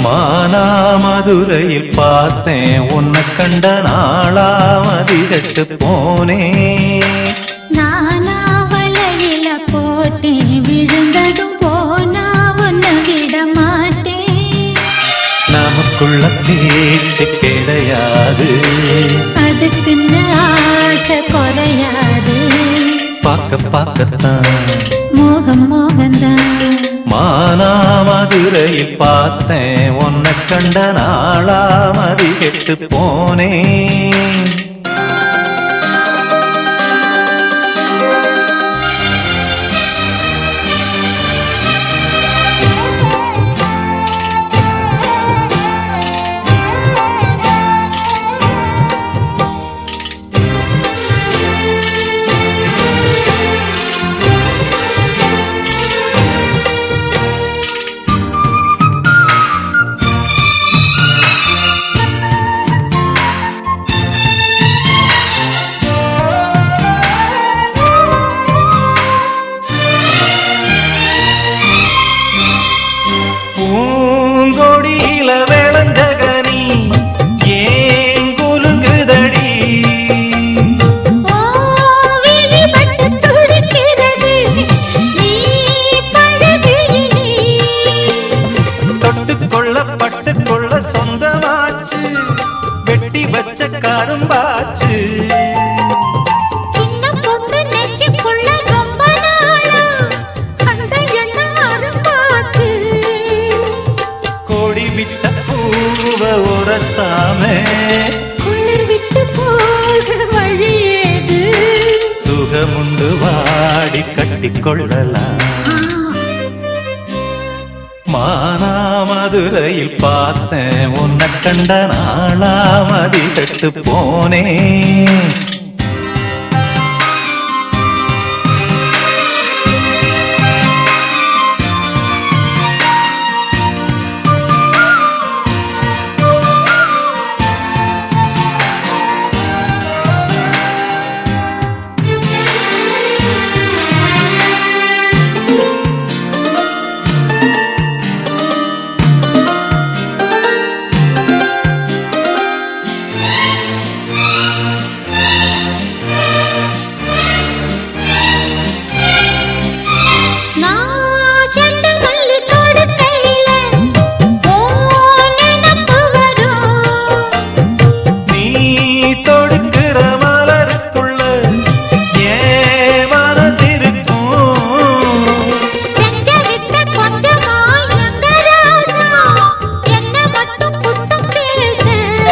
மானாமதுரையில் பார்த்தேன் உன்னை கண்ட நாளாமதி கட்டு போனேன் நானா வலையில போட்டேன் விழுந்ததும் போனா ஒன்னு விட மாட்டேன் நமக்குள்ள பேச்சு கிடையாது அதுக்குன்னு ஆசை குறையாது பார்க்க பார்க்கத்தான் மோகம் மோகந்தான் மானாமதுரையில் பார்த்தேன் உன்னை கண்ட நாளாமதி கெட்டு போனேன் பூங்கொடியில விளைஞ்சகனி ஏன் குலுங்குதடி ஓ விழிபட்டு துடிக்கிறது நீ பழகையிலே தொட்டுக்கொள்ள பட்டுக்கொள்ள சொந்தமாச்சு வெட்டி வச்ச கரும்பாச்சு சின்ன பொண்ணு நெஞ்சுக்குள்ள ரொம்ப நாளா அந்த எண்ணம் அரும்பாச்சு கோடி விட்ட பூவ உரசாம குளிர் விட்டு போக வழியேது சுகமுண்டு வாடி கட்டிக்கொள்ளலாம் மானாமதுரையில் பார்த்தேன் உன்னை கண்ட நாளாமதி கட்டு போனேன் நான் செண்டு மல்லி தொடுக்கையில ஓ நினப்பு வரும் நீ தொடுக்கிற மலருக்குள்ள ஏன் மனசிருக்கும் செஞ்ச வித்த கொஞ்சமா எங்க ராசா என்ன மட்டும் குத்தம் பேச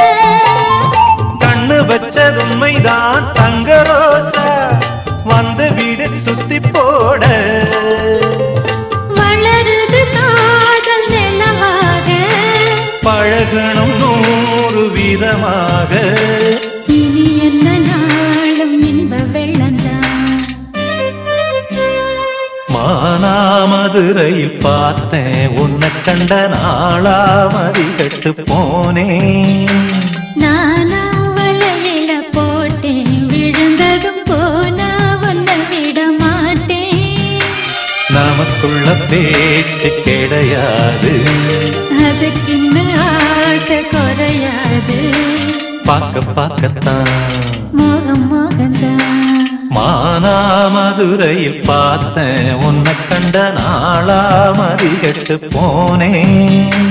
கண்ணு வச்சது உண்மைதான் தங்க ரோசா வந்து வீடு சுத்தி போட வளருது காதல் நிலவாக பழகணும் நூறு விதமாக இனி என்ன நாளும் இன்ப வெள்ளந்தான் மானாமதுரையில் பார்த்தேன் உன்னை கண்ட நாளாமதி கட்டு போனேன் நானா வலையில போட்டேன் விழுந்ததும் போனா ஒன்ன விட மாட்டேன் நமக்குள்ள பேச்சு கிடையாது அதுக்குன்னு ஆசை குறையாது பார்க்க பார்க்கத்தான் மோகம் மோகந்தான் மானாமதுரையில் பார்த்தேன் உன்னை கண்ட நாளாமதி கட்டு போனேன்